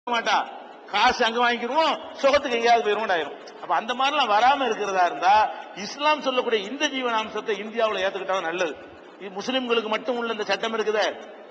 மாட்டா காசு அங்க வாங்கிக்கிருவோம் சுகத்துக்கு எங்கேயாவது போயிருவோம் ஆயிரும் அப்ப அந்த மாதிரிலாம் வராம இருக்கிறதா இருந்தா இஸ்லாம் சொல்லக்கூடிய இந்த ஜீவனாம்சத்தை இந்தியாவுல ஏத்துக்கிட்டா நல்லது இது முஸ்லிம்களுக்கு மட்டும் உள்ள இந்த சட்டம் இருக்குதே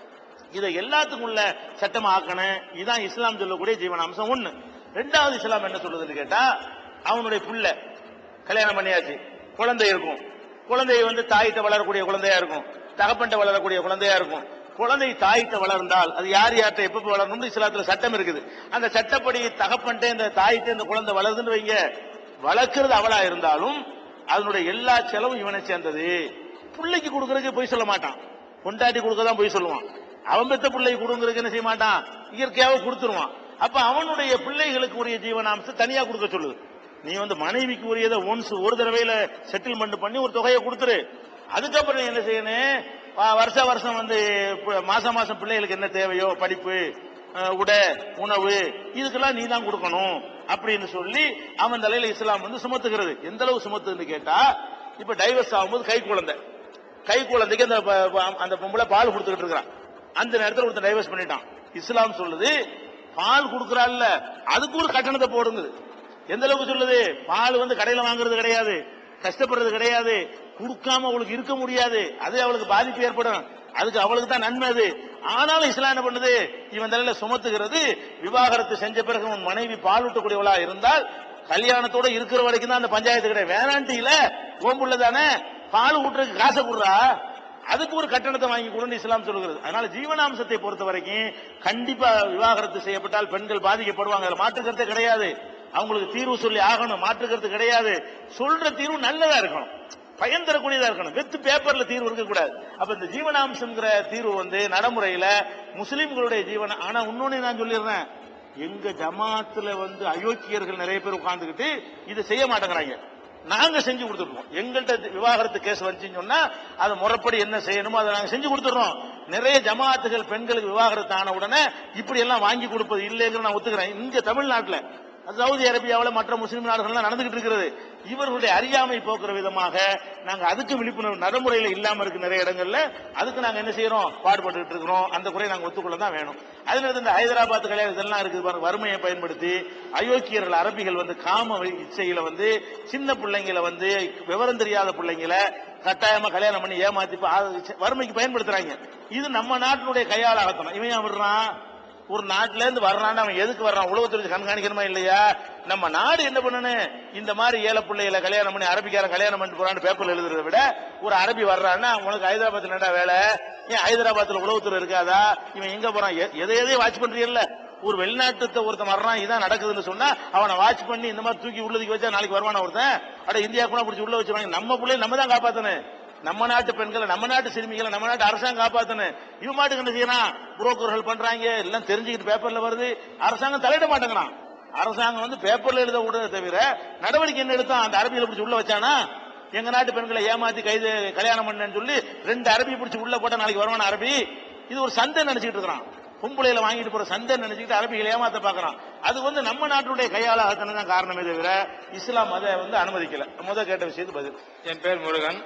இதை எல்லாத்துக்கும் உள்ள சட்டமா ஆக்கணும் இதான் இஸ்லாம் சொல்லக்கூடிய ஜீவனாம்சம் ஒண்ணு ரெண்டாவது இஸ்லாம் என்ன சொல்லுதுன்னு கேட்டா அவனுடைய புள்ள கல்யாணம் பண்ணியாச்சு குழந்தை இருக்கும் குழந்தை வந்து தாயிட்ட வளரக்கூடிய குழந்தையா இருக்கும் தகப்பன்ட்ட வளரக்கூடிய குழந்தையா இருக்கும் குழந்தை தாயிட்ட வளர்ந்தால் அது யார் யார்கிட்ட எப்ப வளரணும்னு இஸ்லாத்துல சட்டம் இருக்குது அந்த சட்டப்படி தகப்பன்ட்ட இந்த தாயிட்ட இந்த குழந்தை வளருதுன்னு வைங்க வளர்க்கிறது அவளா இருந்தாலும் அதனுடைய எல்லா செலவும் இவனை சேர்ந்தது பிள்ளைக்கு கொடுக்கறதுக்கு போய் சொல்ல மாட்டான் கொண்டாட்டி கொடுக்க தான் போய் சொல்லுவான் அவன் பெத்த பிள்ளைக்கு கொடுங்கறதுக்கு என்ன செய்ய மாட்டான் இயற்கையாவே கொடுத்துருவான் அப்ப அவனுடைய பிள்ளைகளுக்கு உரிய ஜீவனாம்சம் தனியா கொடுக்க சொல்லுது நீ வந்து மனைவிக்கு உரியதை ஒன்ஸ் ஒரு தடவையில செட்டில்மெண்ட் பண்ணி ஒரு தொகையை கொடுத்துரு அதுக்கப்புறம் நீ என்ன செய்யணும் வ- வருஷ வருஷம் வந்து ப- மாசம் மாசம் பிள்ளைகளுக்கு என்ன தேவையோ படிப்பு அஹ், உடை உணவு இதுக்கெல்லாம் நீ தான் கொடுக்கணும் அப்படின்னு சொல்லி அவன் தலையில இஸ்லாம் வந்து சுமத்துகிறது எந்த அளவு சுமத்துன்னு கேட்டா இப்ப டைவர்ஸ் ஆகும்போது கை குழந்தை கை குழந்தைக்கு அந்த ப- ப- அந்த பொம்பளை பால் கொடுத்துக்கிட்டு இருக்கிறான் அந்த நேரத்தில் ஒருத்தன் டைவர்ஸ் பண்ணிட்டான் இஸ்லாம் சொல்லுது பால் கொடுக்கறாள்ல அதுக்கு ஒரு கட்டணத்தை போடுங்குது எந்த அளவுக்கு சொல்லுது பால் வந்து கடையில வாங்குறது கிடையாது கஷ்டப்படுறது கிடையாது கொடுக்காம அவளுக்கு இருக்க முடியாது அது அவளுக்கு பாதிப்பு ஏற்படும் அதுக்கு அவளுக்கு தான் நன்மை அது ஆனாலும் இஸ்லாம் என்ன பண்ணுது இவன் தலையில சுமத்துகிறது விவாகரத்து செஞ்ச பிறகு உன் மனைவி பால் ஊட்டக்கூடியவளா இருந்தால் கல்யாணத்தோட இருக்கிற வரைக்கும் தான் அந்த பஞ்சாயத்து கிடையாது வேணாண்டியில ஓம்புள்ள தானே பால் ஊட்டுறதுக்கு காசை கொடுறா அதுக்கு ஒரு கட்டணத்தை வாங்கி கொடுன்னு இஸ்லாம் சொல்லுகிறது அதனால ஜீவனாம்சத்தை பொறுத்த வரைக்கும் கண்டிப்பா விவாகரத்து செய்யப்பட்டால் பெண்கள் பாதிக்கப்படுவாங்க அதுல மாற்று கருத்தே கிடையாது அவங்களுக்கு தீர்வு சொல்லி ஆகணும் மாற்று கருத்து கிடையாது சொல்ற தீர்வு நல்லதா இருக்கணும் பயன் தரக்கூடியதா இருக்கணும் வெத்து பேப்பர்ல தீர்வு இருக்க கூடாது அப்ப இந்த ஜீவனாம்சம்ங்கிற தீர்வு வந்து நடைமுறையில முஸ்லிம்களுடைய ஜீவன ஆனா இன்னொன்னு நான் சொல்லிடுறேன் எங்க ஜமாத்துல வந்து அயோக்கியர்கள் நிறைய பேர் உட்கார்ந்துகிட்டு இதை செய்ய மாட்டேங்கிறாங்க நாங்க செஞ்சு கொடுத்துருவோம் எங்கள்கிட்ட விவாகரத்து கேஸ் வந்துச்சுன்னு சொன்னா அது முறைப்படி என்ன செய்யணுமோ அதை நாங்க செஞ்சு கொடுத்துறோம் நிறைய ஜமாத்துகள் பெண்களுக்கு விவாகரத்து ஆன உடனே இப்படி எல்லாம் வாங்கி கொடுப்பது இல்லைங்கிற நான் ஒத்துக்கிறேன் இங்க தமிழ்நாட்டுல சவுதி அரேபியாவில் மற்ற முஸ்லிம் நாடுகள்லாம் நடந்துகிட்டு இருக்கிறது இவர்களுடைய அறியாமை போக்குற விதமாக நாங்க அதுக்கு விழிப்புணர்வு நடைமுறையில இல்லாம இருக்கு நிறைய இடங்கள்ல அதுக்கு நாங்க என்ன செய்யறோம் பாடுபட்டு இருக்கிறோம் அந்த குறையை நாங்க ஒத்துக்கொள்ள தான் வேணும் அதுல இருந்து இந்த ஹைதராபாத் கல்யாணம் இதெல்லாம் இருக்குது பாருங்க வறுமையை பயன்படுத்தி அயோக்கியர்கள் அரபிகள் வந்து காம இச்சையில வந்து சின்ன பிள்ளைங்களை வந்து விவரம் தெரியாத பிள்ளைங்களை கட்டாயமா கல்யாணம் பண்ணி ஏமாத்தி ப- ஆ- வறுமைக்கு பயன்படுத்துறாங்க இது நம்ம நாட்டினுடைய கையாளாகத்தனம் இவன் ஏன் விடுறான் ஒரு நாட்டுல இருந்து வர்றான்னு அவன் எதுக்கு வர்றான் உலகத்துல கண்காணிக்கணுமா இல்லையா நம்ம நாடு என்ன பண்ணணும் இந்த மாதிரி ஏழை பிள்ளைகளை கல்யாணம் பண்ணி அரபிக்காரன் கல்யாணம் பண்ணிட்டு போறான்னு பேப்பர்ல எழுதுறதை விட ஒரு அரபி வர்றான்னா உனக்கு ஹைதராபாத்ல என்னடா வேலை ஏன் ஹைதராபாத்ல உளவுத்துறை இருக்காதா இவன் எங்க போறான் எ- எதை எதையும் வாட்ச் பண்றீல்ல ஒரு வெளிநாட்டு ஒருத்தன் வர்றான் இதான் நடக்குதுன்னு சொன்னா அவனை வாட்ச் பண்ணி இந்த மாதிரி தூக்கி உள்ளதுக்கு வச்சா நாளைக்கு வருவானா ஒருத்தன் அட இந்தியாவுக்குள்ள பிடிச்சி உள்ள வச்சிருவாங்க நம்ம பிள்ளைய நம்ம தான் காப்பாத்தணும் நம்ம நாட்டு பெண்களை நம்ம நாட்டு சிறுமிகளை நம்ம நாட்டு அரசாங்கம் காப்பாத்தணும் இவன் மாட்டுக்கு என்ன செய்யறான் புரோக்கர்கள் பண்றாங்க எல்லாம் தெரிஞ்சுக்கிட்டு பேப்பர்ல வருது அரசாங்கம் தலையிட மாட்டேங்கிறான் அரசாங்கம் வந்து பேப்பர்ல எழுத விடுறதை தவிர நடவடிக்கை என்ன எடுத்தான் அந்த அரபியில பிடிச்சி உள்ள வச்சானா எங்க நாட்டு பெண்களை ஏமாத்தி கைது கல்யாணம் பண்ணேன்னு சொல்லி ரெண்டு அரபி பிடிச்சி உள்ள போட்டா நாளைக்கு வருவான அரபி இது ஒரு சந்தை நினைச்சிட்டு இருக்கிறான் பொம்பளையில வாங்கிட்டு போற சந்தை நினைச்சுக்கிட்டு அரபிகளை ஏமாத்த பாக்குறான் அது வந்து நம்ம நாட்டுடைய கையாள தான் காரணமே தவிர இஸ்லாம் அதை வந்து அனுமதிக்கல முத கேட்ட விஷயத்துக்கு பதில் என் பேர் முருகன்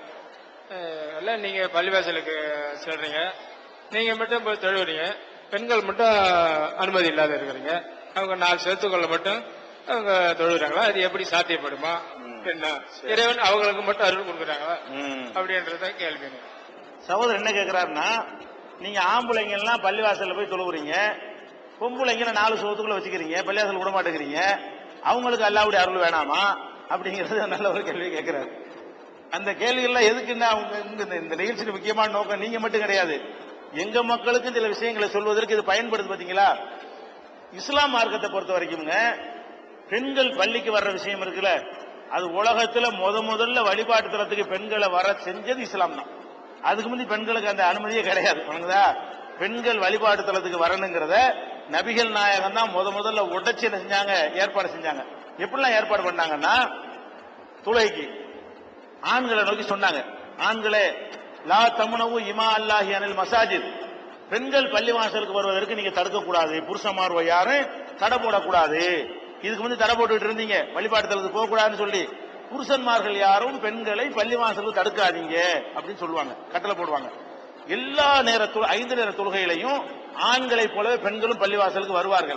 அஹ் எல்லாம் நீங்க பள்ளிவாசலுக்கு செல்றீங்க நீங்க மட்டும் போய் தொழுவுறீங்க பெண்கள் மட்டும் அனுமதி இல்லாத இருக்கிறீங்க அவங்க நாலு சேர்த்துக்களை மட்டும் அவங்க தொழுகிறாங்களா அது எப்படி சாத்தியப்படுமா என்ன இறைவன் அவங்களுக்கு மட்டும் அருள் கொடுக்குறாங்களா ம். அப்படின்றத கேள்வி சகோதரர் என்ன கேக்குறாருன்னா நீங்க ஆம்பளைங்க எல்லாம் பள்ளிவாசல்ல போய் தொழுவுறீங்க பொம்பளைங்களை நாலு சோத்துக்குள்ள வச்சுக்கிறீங்க பள்ளிவாசல் விட மாட்டேங்கிறீங்க அவங்களுக்கு அல்லாவுடைய அருள் வேணாமா அப்படிங்கறது நல்ல ஒரு கேள்வி கேட்கிறாரு அந்த கேள்வி எல்லாம் எதுக்குன்னா அவங்க இந்த- இந்த- இந்த நிகழ்ச்சியில் முக்கியமான நோக்கம் நீங்க மட்டும் கிடையாது எங்க மக்களுக்கு சில விஷயங்களை சொல்வதற்கு இது பயன்படுது பாத்தீங்களா இஸ்லாம் மார்க்கத்தை பொறுத்த வரைக்கும்ங்க பெண்கள் பள்ளிக்கு வர்ற விஷயம் இருக்குல்ல அது உலகத்துல முத முதல்ல வழிபாட்டு தரத்துக்கு பெண்களை வர செஞ்சது இஸ்லாம் தான் அதுக்கு முந்தி பெண்களுக்கு அந்த அனுமதியே கிடையாது வணங்குதா பெண்கள் வழிபாட்டு தலத்துக்கு வரணுங்கிறத நபிகள் நாயகம் தான் முத முதல்ல உடைச்சு என்ன செஞ்சாங்க ஏற்பாடு செஞ்சாங்க எப்படிலாம் ஏற்பாடு பண்ணாங்கன்னா துளைக்கு ஆண்களை நோக்கி சொன்னாங்க ஆண்களே லா தமுனவு இமா அல்லாஹி அனில் மசாஜித் பெண்கள் பள்ளிவாசலுக்கு வருவதற்கு நீங்க தடுக்க கூடாது புருஷமார் யாரும் தடை போடக்கூடாது இதுக்கு வந்து தடை போட்டுட்டு இருந்தீங்க வழிபாட்டு தலத்துக்கு போக கூடாதுன்னு சொல்லி புருஷன்மார்கள் யாரும் பெண்களை பள்ளிவாசலுக்கு தடுக்காதீங்க அப்படின்னு சொல்லுவாங்க கட்டளை போடுவாங்க எல்லா நேர தொழு- ஐந்து நேர தொழுகையிலையும் ஆண்களைப் போலவே பெண்களும் பள்ளிவாசலுக்கு வருவார்கள்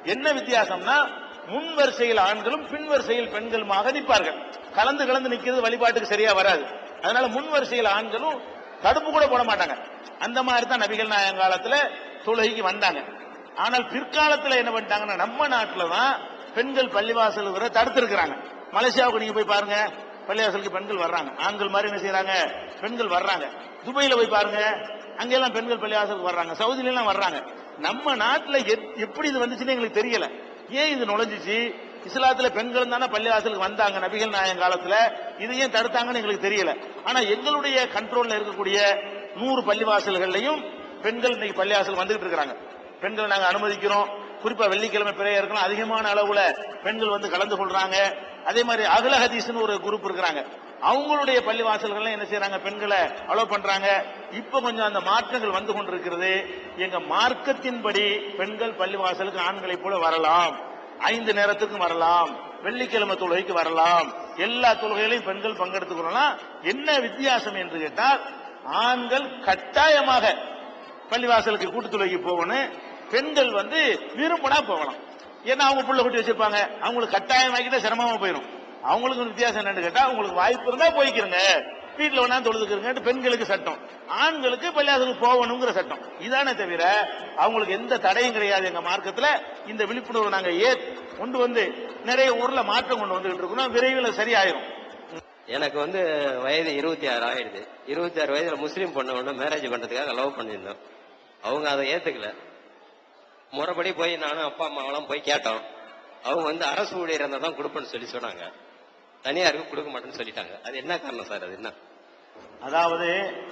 என்ன வித்தியாசம்னா முன் வரிசையில் ஆண்களும் பின் வரிசையில் பெண்களுமாக நிற்பார்கள் கலந்து கலந்து நிக்கிறது வழிபாட்டுக்கு சரியா வராது அதனால முன் வரிசையில் ஆண்களும் தடுப்பு கூட போட மாட்டாங்க அந்த மாதிரி தான் நபிகள் நாயகம் காலத்துல தொழுகைக்கு வந்தாங்க ஆனால் பிற்காலத்துல என்ன பண்ணிட்டாங்கன்னா நம்ம நாட்டுல தான் பெண்கள் பள்ளிவாசல் வர தடுத்திருக்கிறாங்க மலேசியாவுக்கு நீங்க போய் பாருங்க பள்ளிவாசலுக்கு பெண்கள் வர்றாங்க ஆண்கள் மாதிரி என்ன செய்யறாங்க பெண்கள் வர்றாங்க துபாயில போய் பாருங்க அங்கெல்லாம் பெண்கள் பள்ளிவாசலுக்கு வர்றாங்க சவுதியில எல்லாம் வர்றாங்க நம்ம நாட்டுல எப்- எப்படி இது வந்துச்சுன்னு எங்களுக்கு தெரியல ஏன் இது நுழைஞ்சிச்சு இஸ்லாத்துல பெண்கள் தானே பள்ளிவாசலுக்கு வந்தாங்க நபிகள் நாயகம் காலத்துல இது ஏன் தடுத்தாங்கன்னு எங்களுக்கு தெரியல ஆனா எங்களுடைய கண்ட்ரோல்ல இருக்கக்கூடிய நூறு பள்ளிவாசல்கள்லையும் பெண்கள் இன்னைக்கு பள்ளிவாசல் வந்துகிட்டு இருக்காங்க பெண்கள் நாங்க அனுமதிக்கிறோம் குறிப்பா வெள்ளிக்கிழமை பிரேயருக்கெல்லாம் அதிகமான அளவுல பெண்கள் வந்து கலந்து கொள்றாங்க அதே மாதிரி அகல ஹதீஸ்னு ஒரு குரூப் இருக்கிறாங்க அவங்களுடைய பள்ளிவாசல்கள் என்ன செய்யறாங்க பெண்களை அலோவ் பண்றாங்க இப்ப கொஞ்சம் அந்த மாற்றங்கள் வந்து கொண்டிருக்கிறது எங்க மார்க்கத்தின்படி பெண்கள் பள்ளிவாசலுக்கு ஆண்களைப் போல வரலாம் ஐந்து நேரத்துக்கும் வரலாம் வெள்ளிக்கிழமை தொழுகைக்கு வரலாம் எல்லா தொழுகையிலையும் பெண்கள் பங்கெடுத்துக்கிறோம்னா என்ன வித்தியாசம் என்று கேட்டால் ஆண்கள் கட்டாயமாக பள்ளிவாசலுக்கு கூட்டு தொழுகைக்கு போகணும் பெண்கள் வந்து விரும்பினா போகலாம் ஏன்னா அவங்க புள்ள குட்டி வச்சிருப்பாங்க அவங்களுக்கு கட்டாயமாக்கிட்டா சிரமமா போயிடும் அவங்களுக்கு ஒரு வித்தியாசம் என்னன்னு கேட்டா உங்களுக்கு வாய்ப்பு இருந்தா போய்க்கிறங்க வீட்டுல வேணா தொழுதுக்கிறங்க பெண்களுக்கு சட்டம் ஆண்களுக்கு பள்ளியாசலுக்கு போகணுங்கிற சட்டம் இதானே தவிர அவங்களுக்கு எந்த தடையும் கிடையாது எங்க மார்க்கத்துல இந்த விழிப்புணர்வு நாங்க ஏ கொண்டு வந்து நிறைய ஊர்ல மாற்றம் கொண்டு வந்துகிட்டு இருக்கோம் விரைவில் சரியாயிரும் எனக்கு வந்து வயது இருபத்தி ஆறு ஆயிடுது இருபத்தி ஆறு வயதுல முஸ்லீம் பொண்ணை ஒன்று மேரேஜ் பண்றதுக்காக லவ் பண்ணியிருந்தோம் அவங்க அதை ஏத்துக்கல முறைப்படி போய் நானும் அப்பா அம்மாவெல்லாம் போய் கேட்டோம் அவங்க வந்து அரசு ஊழியர் இருந்தால் தான் கொடுப்பேன்னு சொல்லி சொன்னாங்க தனியாருக்கு கொடுக்க மாட்டேன்னு சொல்லிட்டாங்க அது என்ன காரணம் சார் அது என்ன அதாவது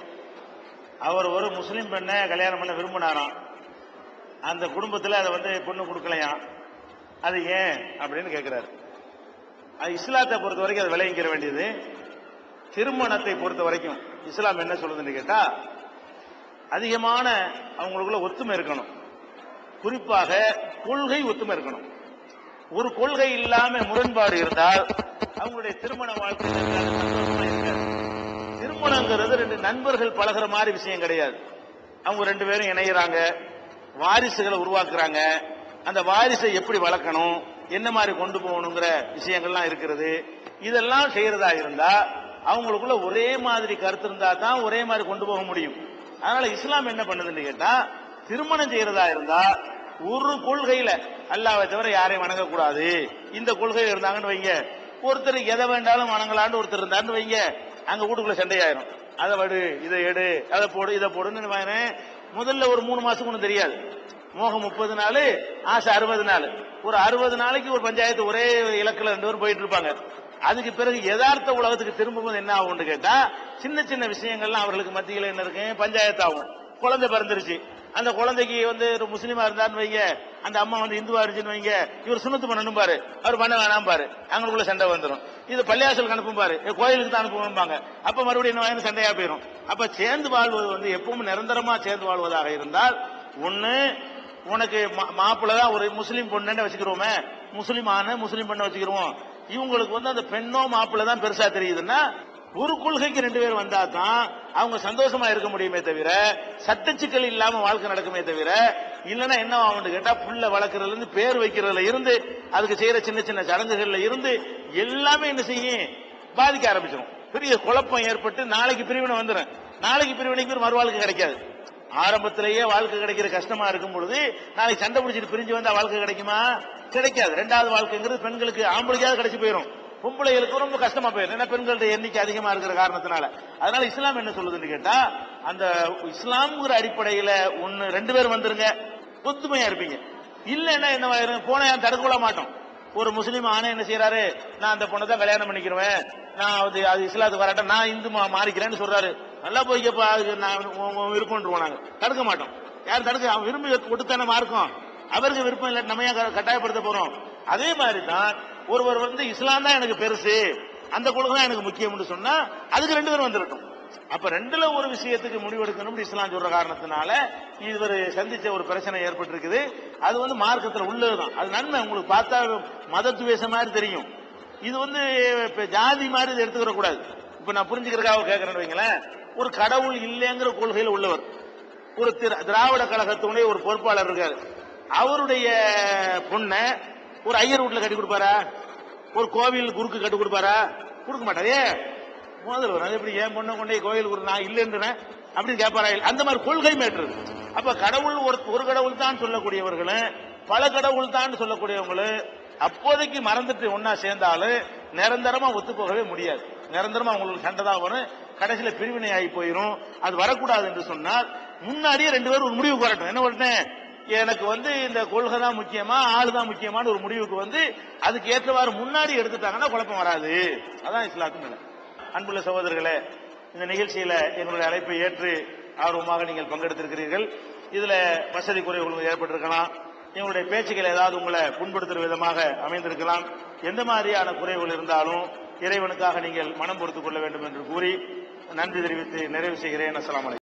அவர் ஒரு முஸ்லீம் பெண்ணை கல்யாணம் பண்ண விரும்பினாராம் அந்த குடும்பத்துல அதை வந்து பொண்ணு கொடுக்கலையாம் அது ஏன் அப்படின்னு கேட்கிறாரு அது இஸ்லாத்தை பொறுத்த வரைக்கும் அது விளைவிக்கிற வேண்டியது திருமணத்தை பொறுத்த வரைக்கும் இஸ்லாம் என்ன சொல்லுதுன்னு கேட்டா அதிகமான அவங்களுக்குள்ள ஒத்துமை இருக்கணும் குறிப்பாக கொள்கை ஒத்துமை இருக்கணும் ஒரு கொள்கை இல்லாம முரண்பாடு இருந்தால் அவங்களுடைய திருமண வாழ்க்கை சந்தோஷமா இருக்காது. திருமணங்கிறது ரெண்டு நண்பர்கள் பழகுற மாதிரி விஷயம் கிடையாது அவங்க ரெண்டு பேரும் இணையறாங்க வாரிசுகளை உருவாக்குறாங்க அந்த வாரிசை எப்படி வளர்க்கணும் என்ன மாதிரி கொண்டு போகணுங்கிற விஷயங்கள்லாம் இருக்கிறது இதெல்லாம் செய்யறதா இருந்தா அவங்களுக்குள்ள ஒரே மாதிரி கருத்து இருந்தா தான் ஒரே மாதிரி கொண்டு போக முடியும் அதனால இஸ்லாம் என்ன பண்ணுதுன்னு கேட்டா திருமணம் செய்யறதா இருந்தா ஒரு கொள்கையில அல்லாவை தவிர யாரையும் வணங்கக்கூடாது இந்த கொள்கை இருந்தாங்கன்னு வைங்க ஒருத்தர் எதை வேண்டாலும் வணங்கலான்னு ஒருத்தர் இருந்தாருன்னு வைங்க அங்க வீட்டுக்குள்ள சண்டையாயிரும் அதை வடு இதை எடு அதை போடு இதை போடுன்னு வாங்கினேன் முதல்ல ஒரு மூணு மாசம் ஒன்றும் தெரியாது மோகம் முப்பது நாள் ஆசை அறுபது நாள் ஒரு அறுபது நாளைக்கு ஒரு பஞ்சாயத்து ஒரே இலக்குல ரெண்டு பேரும் போயிட்டு இருப்பாங்க அதுக்கு பிறகு யதார்த்த உலகத்துக்கு திரும்பும்போது என்ன ஆகும்னு கேட்டா சின்ன சின்ன விஷயங்கள்லாம் அவர்களுக்கு மத்தியில் என்ன இருக்கு பஞ்சாயத்து ஆகும் குழந்தை பிறந்துருச்சு அந்த குழந்தைக்கு வந்து ஒரு முஸ்லீமா இருந்தாருன்னு வைங்க அந்த அம்மா வந்து இந்துவா இருந்துச்சுன்னு வைங்க இவர் சுண்ணத்து பண்ணணும் பாரு அவர் பண்ண வேணாம் பாரு அவங்களுக்குள்ள சண்டை வந்துடும் இது பள்ளியாசலுக்கு அனுப்பும் பாரு ஏ, கோயிலுக்கு தான் அனுப்புவாங்க அப்ப மறுபடியும் என்ன வாங்கி சண்டையா போயிடும் அப்ப சேர்ந்து வாழ்வது வந்து எப்பவும் நிரந்தரமா சேர்ந்து வாழ்வதாக இருந்தால் ஒண்ணு உனக்கு மாப்பிள்ள தான் ஒரு முஸ்லீம் பொண்ணுன்னு வச்சுக்கிறோமே முஸ்லீம் ஆணு முஸ்லீம் பெண்ணை வச்சுக்கிறோம் இவங்களுக்கு வந்து அந்த பெண்ணோ மாப்பிள்ள தான் பெருசா தெரியுதுன்னா ஒரு கொள்கைக்கு ரெண்டு பேர் வந்தா தான் அவங்க சந்தோஷமா இருக்க முடியுமே தவிர சட்டச்சிக்கல் இல்லாம வாழ்க்கை நடக்குமே தவிர இல்லைன்னா என்ன ஆகும்னு கேட்டா புள்ள வளர்க்கறதுல இருந்து பேர் வைக்கிறதுல இருந்து அதுக்கு செய்யற சின்ன சின்ன சடங்குகள்ல இருந்து எல்லாமே என்ன செய்யும் பாதிக்க ஆரம்பிச்சிடும் பெரிய குழப்பம் ஏற்பட்டு நாளைக்கு பிரிவினை வந்துடும் நாளைக்கு பிரிவினைக்கு ஒரு மறுவாழ்க்கை கிடைக்காது ஆரம்பத்திலேயே வாழ்க்கை கிடைக்கிற கஷ்டமா இருக்கும் பொழுது நாளைக்கு சண்டை பிடிச்சிட்டு பிரிஞ்சு வந்தா வாழ்க்கை கிடைக்குமா கிடைக்காது ரெண்டாவது வாழ்க்கைங்கிறது பெண்களுக்கு ஆம்பளைக்காவது கிடைச்சு போயிடும் பொம்பளைகளுக்கு ரொம்ப கஷ்டமா போயிடும் ஏன்னா பெண்களுடைய எண்ணிக்கை அதிகமா இருக்கிற காரணத்தினால அதனால இஸ்லாம் என்ன சொல்லுதுன்னு கேட்டா அந்த இஸ்லாம்ங்கிற அடிப்படையில ஒன்னு ரெண்டு பேரும் வந்துருங்க ஒத்துமையா இருப்பீங்க இல்லைன்னா என்ன ஆயிரும் போன யாரும் தடுக்க விட மாட்டோம் ஒரு முஸ்லீம் ஆணை என்ன செய்யறாரு நான் அந்த பொண்ணை தான் கல்யாணம் பண்ணிக்கிறேன் நான் அது அது இஸ்லாத்துக்கு வரட்டும் நான் இந்து மா- மாறிக்கிறேன்னு சொல்றாரு நல்லா போய்க்கப்பா அதுக்கு நான் உன் உன் விருப்பம்ன்றோம் நாங்க தடுக்க மாட்டோம் யாரும் தடுக்க அவன் விரும்பி கொடுத்தானே மார்க்கம் அவருக்கு விருப்பம் இல்லை நம்ம ஏன் க- கட்டாயப்படுத்த போறோம் அதே மாதிரி தான் ஒருவர் வந்து இஸ்லாம் தான் எனக்கு பெருசு அந்த கொள்கை தான் எனக்கு முக்கியம்னு சொன்னா அதுக்கு ரெண்டு பேரும் வந்துடட்டும் அப்ப ரெண்டுல ஒரு விஷயத்துக்கு முடிவெடுக்கணும்னு இஸ்லாம் சொல்ற காரணத்தினால இவர் சந்திச்ச ஒரு பிரச்சனை ஏற்பட்டிருக்குது அது வந்து மார்க்கத்துல உள்ளதுதான் அது நன்மை உங்களுக்கு பார்த்தா மதத்துவேச மாதிரி தெரியும் இது வந்து இப்ப ஜாதி மாதிரி இதை எடுத்துக்கிற கூடாது இப்ப நான் புரிஞ்சுக்கிறதுக்காக கேட்கறேன்னு வைங்களேன் ஒரு கடவுள் இல்லைங்கிற கொள்கையில உள்ளவர் ஒரு திரா- திராவிட கழகத்துடைய ஒரு பொறுப்பாளர் இருக்காரு அவருடைய பொண்ணை ஒரு ஐயர் வீட்டுல கட்டி கொடுப்பாரா ஒரு கோவில் குருக்கு கட்டி கொடுப்பாரா கொடுக்க மாட்டாரே முதல்வர் அது எப்படி ஏன் பொண்ணை கொண்டே கோயில் குரு நான் இல்லைன்றேன் அப்படின்னு கேட்பாரா இல்ல. அந்த மாதிரி கொள்கை மேற்று அப்ப கடவுள் ஒரு ஒரு கடவுள் தான் சொல்லக்கூடியவர்களும் பல கடவுள் தான் சொல்லக்கூடியவங்களும் அப்போதைக்கு மறந்துட்டு ஒன்னா சேர்ந்தாலும் நிரந்தரமா ஒத்து போகவே முடியாது நிரந்தரமா உங்களுக்கு சண்டை தான் வரும் கடைசியில பிரிவினை ஆகி போயிடும் அது வரக்கூடாது என்று சொன்னால் முன்னாடியே ரெண்டு பேரும் ஒரு முடிவுக்கு வரட்டும் என்ன பண்ணேன் எனக்கு வந்து இந்த கொள்கை தான் முக்கியமா ஆளு தான் முக்கியமான ஒரு முடிவுக்கு வந்து அதுக்கு ஏற்றவாறு முன்னாடி எடுத்துட்டாங்கன்னா குழப்பம் வராது அதான் இஸ்லாத்து நிலை அன்புள்ள சகோதரர்களே இந்த நிகழ்ச்சியில எங்களுடைய அழைப்பை ஏற்று ஆர்வமாக நீங்கள் பங்கெடுத்திருக்கிறீர்கள் இதுல வசதி குறைவுகள் ஏற்பட்டிருக்கலாம் எங்களுடைய பேச்சுக்கள் ஏதாவது உங்களை புண்படுத்துற விதமாக அமைந்திருக்கலாம் எந்த மாதிரியான குறைவுகள் இருந்தாலும் இறைவனுக்காக நீங்கள் மனம் பொறுத்துக் கொள்ள வேண்டும் என்று கூறி நன்றி தெரிவித்து நிறைவு செய்கிறேன் அஸ்ஸலாமு அலைக்கும்